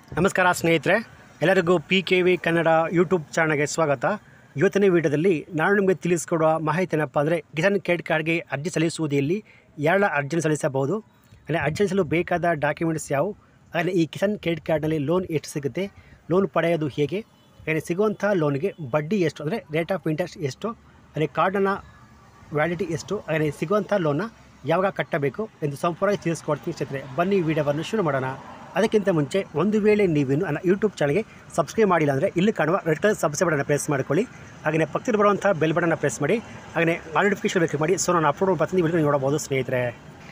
ನಮಸ್ಕಾರ ಸ್ನೇಹಿತರೆ ಎಲ್ಲರಿಗೂ P K V Kannada YouTube ಚಾನಲ್ಗೆ ಸ್ವಾಗತ ಇವತ್ತಿನ ವಿಡಿಯೋದಲ್ಲಿ ನಾನು ನಿಮಗೆ ತಿಳಿಸ್ಕೊಡುವ ಮಾಹಿತಿ ಏನಪ್ಪ ಅಂದರೆ ಕಿಸಾನ್ ಕ್ರೆಡಿಟ್ ಕಾರ್ಡ್ಗೆ ಅರ್ಜಿ ಸಲ್ಲಿಸುವುದರಲ್ಲಿ ಯಾರ ಅರ್ಜಿನ ಸಲ್ಲಿಸಬಹುದು ಅಂದರೆ ಅರ್ಜಿ ಸಲ್ಲಿಸಲು ಬೇಕಾದ ಡಾಕ್ಯುಮೆಂಟ್ಸ್ ಯಾವುವು ಹಾಗೆ ಈ ಕಿಸಾನ್ ಕ್ರೆಡಿಟ್ ಕಾರ್ಡ್ನಲ್ಲಿ ಲೋನ್ ಎಷ್ಟು ಸಿಗುತ್ತೆ ಲೋನ್ ಪಡೆಯೋದು ಹೇಗೆ ಹಾಗೆ ಸಿಗುವಂಥ ಲೋನ್ಗೆ ಬಡ್ಡಿ ಎಷ್ಟು ಅಂದರೆ ರೇಟ್ ಆಫ್ ಇಂಟ್ರೆಸ್ಟ್ ಎಷ್ಟು ಹಾಗೆ ಕಾರ್ಡನ್ನು ವ್ಯಾಲಿಟಿ ಎಷ್ಟು ಹಾಗೆ ಸಿಗುವಂಥ ಲೋನ್ನ ಯಾವಾಗ ಕಟ್ಟಬೇಕು ಎಂದು ಸಂಪೂರ್ಣವಾಗಿ ತಿಳಿಸ್ಕೊಡ್ತೀನಿ ಸ್ನೇಹಿತರೆ ಬನ್ನಿ ವಿಡಿಯೋವನ್ನು ಶುರು ಮಾಡೋಣ ಅದಕ್ಕಿಂತ ಮುಂಚೆ ಒಂದು ವೇಳೆ ನೀವೇನು ನನ್ನ ಯೂಟ್ಯೂಬ್ ಚಾನಲ್ಗೆ ಸಬ್ಸ್ಕ್ರೈಬ್ ಮಾಡಿಲ್ಲ ಅಂದರೆ ಇಲ್ಲಿ ಕಾಣುವ ರೆಡ್ ಕಲರ್ ಸಬ್ಸ್ಕ್ರೈಬ್ ಬಟನ್ನ ಪ್ರೆಸ್ ಮಾಡ್ಕೊಳ್ಳಿ ಹಾಗೆಯೇ ಪಕ್ಕದಲ್ಲಿ ಬರುವಂಥ ಬೆಲ್ ಬಟನ್ನ ಪ್ರೆಸ್ ಮಾಡಿ ಹಾಗೆಯೇ ಆಲ್ ನೋಟಿಫಿಕೇಶನ್ ಬೇಕು ಮಾಡಿ ಸೊ ನಾನು ಅಪ್ಲೋಡ್ ಬರ್ತೀನಿ ವಿಡಿಯೋ ನೋಡಬಹುದು ಸ್ನೇಹಿತರೆ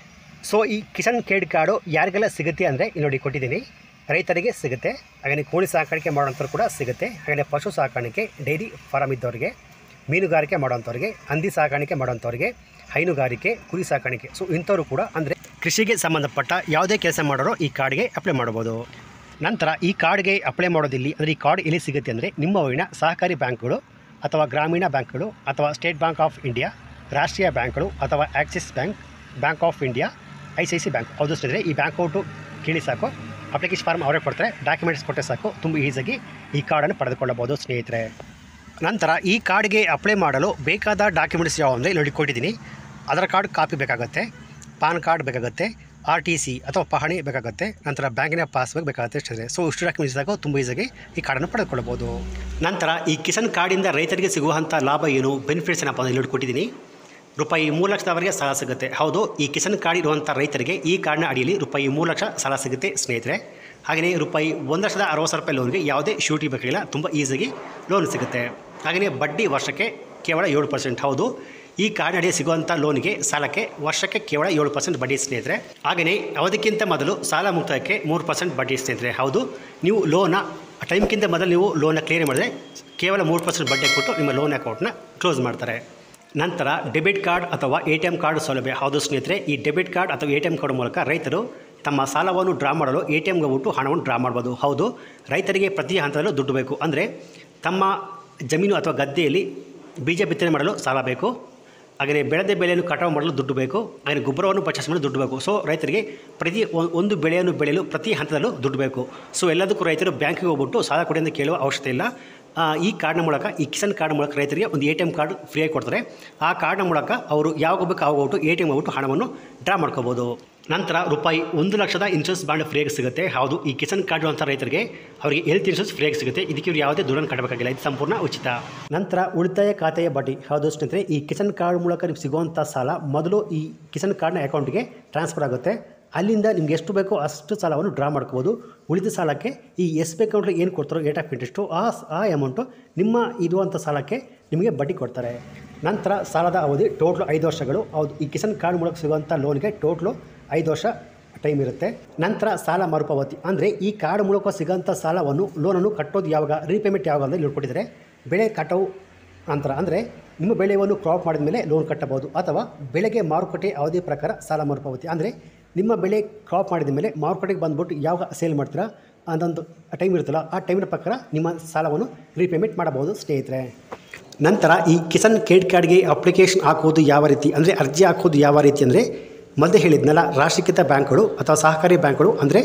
ಸೊ ಈ ಕಿಸಾನ್ ಕ್ರೆಡಿಟ್ ಕಾರ್ಡು ಯಾರಿಗೆಲ್ಲ ಸಿಗುತ್ತೆ ಅಂದರೆ ಇಲ್ಲಿ ನೋಡಿ ಕೊಟ್ಟಿದ್ದೀನಿ ರೈತರಿಗೆ ಸಿಗುತ್ತೆ ಹಾಗೆಯೇ ಕೋಳಿ ಸಾಕಾಣಿಕೆ ಮಾಡೋಂಥವ್ರು ಕೂಡ ಸಿಗುತ್ತೆ ಹಾಗೆಯೇ ಪಶು ಸಾಕಾಣಿಕೆ ಡೈರಿ ಫಾರಮ್ ಇದ್ದವರಿಗೆ ಮೀನುಗಾರಿಕೆ ಮಾಡೋಂಥವ್ರಿಗೆ ಹಂದಿ ಸಾಕಾಣಿಕೆ ಮಾಡೋಂಥವ್ರಿಗೆ ಹೈನುಗಾರಿಕೆ ಕುರಿ ಸಾಕಾಣಿಕೆ ಸೊ ಇಂಥವ್ರು ಕೂಡ ಅಂದರೆ ಕೃಷಿಗೆ ಸಂಬಂಧಪಟ್ಟ ಯಾವುದೇ ಕೆಲಸ ಮಾಡೋರು ಈ ಕಾರ್ಡ್ಗೆ ಅಪ್ಲೈ ಮಾಡ್ಬೋದು ನಂತರ ಈ ಕಾರ್ಡ್ಗೆ ಅಪ್ಲೈ ಮಾಡೋದಿಲ್ಲಿ ಅಂದರೆ ಈ ಕಾರ್ಡ್ ಎಲ್ಲಿ ಸಿಗುತ್ತೆ ಅಂದರೆ ನಿಮ್ಮ ಊರಿನ ಸಹಕಾರಿ ಬ್ಯಾಂಕ್ಗಳು ಅಥವಾ ಗ್ರಾಮೀಣ ಬ್ಯಾಂಕ್ಗಳು ಅಥವಾ ಸ್ಟೇಟ್ ಬ್ಯಾಂಕ್ ಆಫ್ ಇಂಡಿಯಾ ರಾಷ್ಟ್ರೀಯ ಬ್ಯಾಂಕ್ಗಳು ಅಥವಾ Axis bank bank of India I C I C bank ಹೌದು ಸ್ನೇಹಿತರೆ ಈ ಬ್ಯಾಂಕ್ ಔಟು ಕೇಳಿ ಸಾಕು ಅಪ್ಲಿಕೇಶನ್ ಫಾರ್ಮ್ ಅವರೇ ಕೊಡ್ತಾರೆ ಡಾಕ್ಯುಮೆಂಟ್ಸ್ ಕೊಟ್ಟರೆ ಸಾಕು ತುಂಬ ಈಸಿಯಾಗಿ ಈ ಕಾರ್ಡನ್ನು ಪಡೆದುಕೊಳ್ಳಬಹುದು ಸ್ನೇಹಿತರೆ ನಂತರ ಈ ಕಾರ್ಡ್ಗೆ ಅಪ್ಲೈ ಮಾಡಲು ಬೇಕಾದ ಡಾಕ್ಯುಮೆಂಟ್ಸ್ ಯಾವ ಅಂದರೆ ಇಲ್ಲಿ ನೋಡಿ ಕೊಟ್ಟಿದ್ದೀನಿ ಆಧಾರ್ ಕಾರ್ಡ್ ಕಾಪಿ ಬೇಕಾಗುತ್ತೆ ಪಾನ್ ಕಾರ್ಡ್ ಬೇಕಾಗುತ್ತೆ ಆರ್ ಟಿ ಸಿ ಅಥವಾ ಪಹಣಿ ಬೇಕಾಗುತ್ತೆ ನಂತರ ಬ್ಯಾಂಕಿನ ಪಾಸ್ಬುಕ್ ಬೇಕಾಗುತ್ತೆ ಅಷ್ಟೇ ಸೊ ಇಷ್ಟು ಡಾಕ್ಯುಮೆಂಟ್ಸ್ ಇದ್ದಾಗ ತುಂಬ ಈಸಿಯಾಗಿ ಈ ಕಾರ್ಡನ್ನು ಪಡೆದುಕೊಳ್ಳಬಹುದು ನಂತರ ಈ ಕಿಸಾನ್ ಕಾರ್ಡಿಂದ ರೈತರಿಗೆ ಸಿಗುವಂಥ ಲಾಭ ಏನು ಬೆನಿಫಿಟ್ಸ್ ಏನಪ್ಪ ಅಂದರೆ ಇಲ್ಲಿ ನೋಡಿ ಕೊಟ್ಟಿದ್ದೀನಿ ರೂಪಾಯಿ ಮೂರು ಲಕ್ಷದವರೆಗೆ ಸಾಲ ಸಿಗುತ್ತೆ ಹೌದು ಈ ಕಿಸಾನ್ ಕಾರ್ಡ್ ಇರುವಂಥ ರೈತರಿಗೆ ಈ ಕಾರ್ಡ್ನ ಅಡಿಯಲ್ಲಿ ರೂಪಾಯಿ ಮೂರು ಲಕ್ಷ ಸಾಲ ಸಿಗುತ್ತೆ ಸ್ನೇಹಿತರೆ ಹಾಗೆಯೇ ರೂಪಾಯಿ ಒಂದು ಲಕ್ಷದ ಅರವತ್ತು ಸಾವಿರ ರೂಪಾಯಿ ಲೋನ್ಗೆ ಯಾವುದೇ ಶ್ಯೂರಿಟಿ ಬೇಕಾಗಿಲ್ಲ ತುಂಬ ಈಸಿಯಾಗಿ ಲೋನ್ ಸಿಗುತ್ತೆ ಹಾಗೆಯೇ ಬಡ್ಡಿ ವರ್ಷಕ್ಕೆ ಕೇವಲ ಏಳು ಪರ್ಸೆಂಟ್ ಹೌದು ಈ ಕಾರ್ಡ್ನಡಿ ಸಿಗುವಂಥ ಲೋನ್ಗೆ ಸಾಲಕ್ಕೆ ವರ್ಷಕ್ಕೆ ಕೇವಲ ಏಳು ಪರ್ಸೆಂಟ್ ಬಡ್ಡಿ ಸ್ನೇಹಿತರೆ ಹಾಗೆಯೇ ಅವಧಿಕ್ಕಿಂತ ಮೊದಲು ಸಾಲ ಮುಕ್ತಾಯಕ್ಕೆ ಮೂರು ಪರ್ಸೆಂಟ್ ಬಡ್ಡಿ ಸ್ನೇಹಿತರೆ ಹೌದು ನೀವು ಲೋನ ಟೈಮ್ಗಿಂತ ಮೊದಲು ನೀವು ಲೋನ ಕ್ಲಿಯರ್ ಮಾಡಿದ್ರೆ ಕೇವಲ ಮೂರು ಪರ್ಸೆಂಟ್ ಬಡ್ಡಿ ಕೊಟ್ಟು ನಿಮ್ಮ ಲೋನ್ ಅಕೌಂಟ್ನ ಕ್ಲೋಸ್ ಮಾಡ್ತಾರೆ ನಂತರ ಡೆಬಿಟ್ ಕಾರ್ಡ್ ಅಥವಾ ಎ ಟಿ ಎಮ್ ಕಾರ್ಡ್ ಸೌಲಭ್ಯ ಹೌದು ಸ್ನೇಹಿತರೆ ಈ ಡೆಬಿಟ್ ಕಾರ್ಡ್ ಅಥವಾ ಎ ಟಿ ಎಮ್ ಕಾರ್ಡ್ ಮೂಲಕ ರೈತರು ತಮ್ಮ ಸಾಲವನ್ನು ಡ್ರಾ ಮಾಡಲು ಎ ಟಿ ಎಮ್ಗೆ ಬಿಟ್ಟು ಹಣವನ್ನು ಡ್ರಾ ಮಾಡ್ಬೋದು ಹೌದು ರೈತರಿಗೆ ಪ್ರತಿ ಹಂತದಲ್ಲೂ ದುಡ್ಡು ಬೇಕು ಅಂದರೆ ತಮ್ಮ ಜಮೀನು ಅಥವಾ ಗದ್ದೆಯಲ್ಲಿ ಬೀಜ ಬಿತ್ತನೆ ಮಾಡಲು ಸಾಲ ಬೇಕು ಹಾಗೆಯೇ ಬೆಳೆದ ಬೆಳೆಯನ್ನು ಕಟಾವು ಮಾಡಲು ದುಡ್ಡು ಬೇಕು ಹಾಗೆಯೇ ಗೊಬ್ಬರವನ್ನು ಪರ್ಚೇಸ್ ಮಾಡಲು ದುಡ್ಡು ಬೇಕು ಸೊ ರೈತರಿಗೆ ಪ್ರತಿ ಒ- ಒಂದು ಬೆಳೆಯನ್ನು ಬೆಳೆಯಲು ಪ್ರತಿ ಹಂತದಲ್ಲೂ ದುಡ್ಡು ಬೇಕು ಸೊ ಎಲ್ಲದಕ್ಕೂ ರೈತರು ಬ್ಯಾಂಕಿಗೆ ಹೋಗ್ಬಿಟ್ಟು ಸಾಲ ಕೊಡಿ ಅಂತ ಕೇಳುವ ಅವಶ್ಯಕತೆ ಇಲ್ಲ ಆ, ಈ ಕಾರ್ಡ್ನ ಮೂಲಕ ಈ ಕಿಸಾನ್ ಕಾರ್ಡ್ ಮೂಲಕ ರೈತರಿಗೆ ಒಂದು ಎ ಟಿ ಎಮ್ ಕಾರ್ಡ್ ಫ್ರೀಯಾಗಿ ಕೊಡ್ತಾರೆ ಆ ಕಾರ್ಡ್ನ ಮೂಲಕ ಅವರು ಯಾವಾಗ ಬೇಕು ಆವಾಗ ಹೋಗ್ಬಿಟ್ಟು ಎ ಟಿ ಎಮ್ ಹೋಗ್ಬಿಟ್ಟು ಹಣವನ್ನು ಡ್ರಾ ಮಾಡ್ಕೋಬೋದು ನಂತರ ರೂಪಾಯಿ ಒಂದು ಲಕ್ಷದ ಇನ್ಶೂರೆನ್ಸ್ ಬಾಂಡ್ ಫ್ರೀಯಾಗಿ ಸಿಗುತ್ತೆ ಹೌದು ಈ ಕಿಸಾನ್ ಕಾರ್ಡ್ ಅಂತ ರೈತರಿಗೆ ಅವರಿಗೆ ಹೆಲ್ತ್ ಇನ್ಶೂರೆನ್ಸ್ ಫ್ರೀಯಾಗಿ ಸಿಗುತ್ತೆ ಇದಕ್ಕೆ ಇವ್ರು ಯಾವುದೇ ದುಡ್ಡನ್ನು ಕಟ್ಟಬೇಕಾಗಿಲ್ಲ ಇದು ಸಂಪೂರ್ಣ ಉಚಿತ ನಂತರ ಉಳಿತಾಯ ಖಾತೆಯ ಬಡ್ಡಿ ಹೌದು ಸ್ನೇಹಿತರೆ ಈ ಕಿಸಾನ್ ಕಾರ್ಡ್ ಮೂಲಕ ನಿಮ್ಗೆ ಸಿಗುವಂಥ ಸಾಲ ಮೊದಲು ಈ ಕಿಸಾನ್ ಕಾರ್ಡ್ನ ಅಕೌಂಟ್ಗೆ ಟ್ರಾನ್ಸ್ಫರ್ ಆಗುತ್ತೆ ಅಲ್ಲಿಂದ ನಿಮ್ಗೆ ಎಷ್ಟು ಬೇಕೋ ಅಷ್ಟು ಸಾಲವನ್ನು ಡ್ರಾ ಮಾಡ್ಕೋಬೋದು ಉಳಿದ ಸಾಲಕ್ಕೆ ಈ ಎಸ್ ಬಿ ಅಕೌಂಟ್ಗೆ ಏನು ಕೊಡ್ತಾರೋ ರೇಟ್ ಆಫ್ ಇಂಟ್ರೆಸ್ಟು ಆ ಆ ಅಮೌಂಟು ನಿಮ್ಮ ಇರುವಂಥ ಸಾಲಕ್ಕೆ ನಿಮಗೆ ಬಡ್ಡಿ ಕೊಡ್ತಾರೆ ನಂತರ ಸಾಲದ ಅವಧಿ ಟೋಟ್ಲು ಐದು ವರ್ಷಗಳು ಹೌದು ಈ ಕಿಸಾನ್ ಕಾರ್ಡ್ ಮೂಲಕ ಸಿಗುವಂಥ ಲೋನ್ಗೆ ಟೋಟ್ಲು ಐದು ವರ್ಷ ಟೈಮ್ ಇರುತ್ತೆ ನಂತರ ಸಾಲ ಮರುಪಾವತಿ ಅಂದರೆ ಈ ಕಾರ್ಡ್ ಮೂಲಕ ಸಿಗೋಂಥ ಸಾಲವನ್ನು ಲೋನನ್ನು ಕಟ್ಟೋದು ಯಾವಾಗ ರೀಪೇಮೆಂಟ್ ಯಾವಾಗ ಅಂತ ಕೊಟ್ಟಿದ್ದಾರೆ ಬೆಳೆ ಕಟಾವು ನಂತರ ಅಂದರೆ ನಿಮ್ಮ ಬೆಳೆಯನ್ನು ಕ್ರಾಪ್ ಮಾಡಿದ ಮೇಲೆ ಲೋನ್ ಕಟ್ಟಬಹುದು ಅಥವಾ ಬೆಳೆಗೆ ಮಾರುಕಟ್ಟೆ ಅವಧಿ ಪ್ರಕಾರ ಸಾಲ ಮರುಪಾವತಿ ಅಂದರೆ ನಿಮ್ಮ ಬೆಳೆ ಕ್ರಾಪ್ ಮಾಡಿದ ಮೇಲೆ ಮಾರುಕಟ್ಟೆಗೆ ಬಂದ್ಬಿಟ್ಟು ಯಾವಾಗ ಸೇಲ್ ಮಾಡ್ತೀರಾ ಅದೊಂದು ಟೈಮ್ ಇರುತ್ತಲ್ಲ ಆ ಟೈಮಿನ ಪ್ರಕಾರ ನಿಮ್ಮ ಸಾಲವನ್ನು ರೀಪೇಮೆಂಟ್ ಮಾಡಬಹುದು ಸ್ನೇಹಿತರೆ ನಂತರ ಈ ಕಿಸಾನ್ ಕ್ರೆಡಿಟ್ ಕಾರ್ಡ್ಗೆ ಅಪ್ಲಿಕೇಶನ್ ಹಾಕೋದು ಯಾವ ರೀತಿ ಅಂದರೆ ಅರ್ಜಿ ಹಾಕೋದು ಯಾವ ರೀತಿ ಅಂದರೆ ಮೊದಲೇ ಹೇಳಿದ್ನಲ್ಲ ರಾಷ್ಟ್ರೀಕೃತ ಬ್ಯಾಂಕ್ಗಳು ಅಥವಾ ಸಹಕಾರಿ ಬ್ಯಾಂಕ್ಗಳು ಅಂದರೆ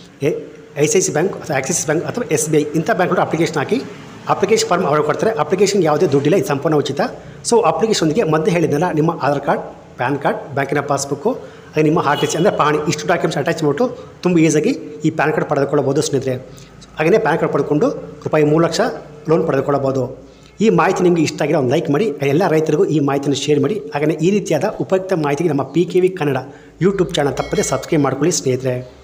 I C I C bank ಅಥವಾ ಆಕ್ಸಿಸ್ ಬ್ಯಾಂಕ್ ಅಥವಾ ಎಸ್ ಬಿ ಐ ಇಂಥ ಬ್ಯಾಂಕ್ಗಳು ಅಪ್ಲಿಕೇಶನ್ ಹಾಕಿ ಅಪ್ಲಿಕೇಶನ್ ಫಾರ್ಮ್ ಅವರು ಕೊಡ್ತಾರೆ ಅಪ್ಲಿಕೇಶನ್ ಯಾವುದೇ ದುಡ್ಡಿಲ್ಲ ಇದು ಸಂಪೂರ್ಣ ಉಚಿತ ಸೊ ಅಪ್ಲಿಕೇಶನ್ಗೆ ಮೊದಲೇ ಹೇಳಿದ್ನಲ್ಲ ನಿಮ್ಮ ಆಧಾರ್ ಕಾರ್ಡ್ ಪ್ಯಾನ್ ಕಾರ್ಡ್ ಬ್ಯಾಂಕಿನ ಪಾಸ್ಬುಕ್ಕು ಹಾಗೆ ನಿಮ್ಮ ಆರ್ ಟಿ ಸಿ ಅಂದರೆ ಪಾಣಿ ಇಷ್ಟು ಡಾಕ್ಯುಮೆಂಟ್ಸ್ ಅಟ್ಯಾಚ್ ಮಾಡಿಬಿಟ್ಟು ತುಂಬ ಈಸಿಯಾಗಿ ಈ ಪ್ಯಾನ್ ಕಾರ್ಡ್ ಪಡೆದುಕೊಳ್ಳಬಹುದು ಸ್ನೇಹಿತರೆ ಹಾಗೆಯೇ ಪ್ಯಾನ್ ಕಾರ್ಡ್ ಪಡೆದುಕೊಂಡು ರೂಪಾಯಿ ಮೂರು ಲಕ್ಷ ಲೋನ್ ಪಡೆದುಕೊಳ್ಳಬಹುದು ಈ ಮಾಹಿತಿ ನಿಮಗೆ ಇಷ್ಟ ಆಗಿರೋ ಒಂದು ಲೈಕ್ ಮಾಡಿ ಎಲ್ಲ ರೈತರಿಗೂ ಈ ಮಾಹಿತಿಯನ್ನು ಶೇರ್ ಮಾಡಿ ಹಾಗೆಯೇ ಈ ರೀತಿಯಾದ ಉಪಯುಕ್ತ ಮಾಹಿತಿಗೆ ನಮ್ಮ P K V Kannada YouTube channel ತಪ್ಪದೆ ಸಬ್ಸ್ಕ್ರೈಬ್ ಮಾಡ್ಕೊಳ್ಳಿ ಸ್ನೇಹಿತರೆ